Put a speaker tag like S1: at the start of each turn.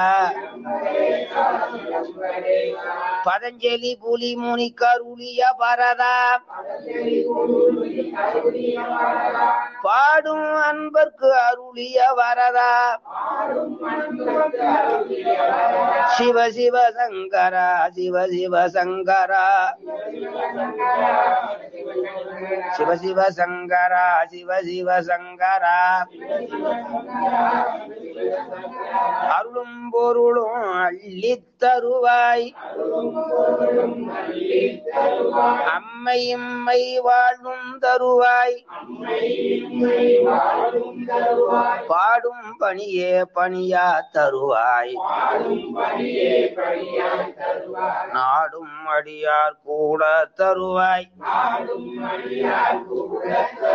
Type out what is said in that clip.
S1: பதஞ்சலி புலி முனி கருளிய பரதா பாடும் அன்பர்க்கு அருளிய வரதா சிவ சிவ சங்கரா சிவ சிவ சங்கரா சிவ சிவ சங்கரா சிவ சிவ சங்கரா அருளும் பொருளும் அள்ளித் தருவாய் அம்மை இம்மை வாழும் தருவாய் பாடும் பணியே பணியா தருவாய் நாடும் அடியார் கூட தருவாய்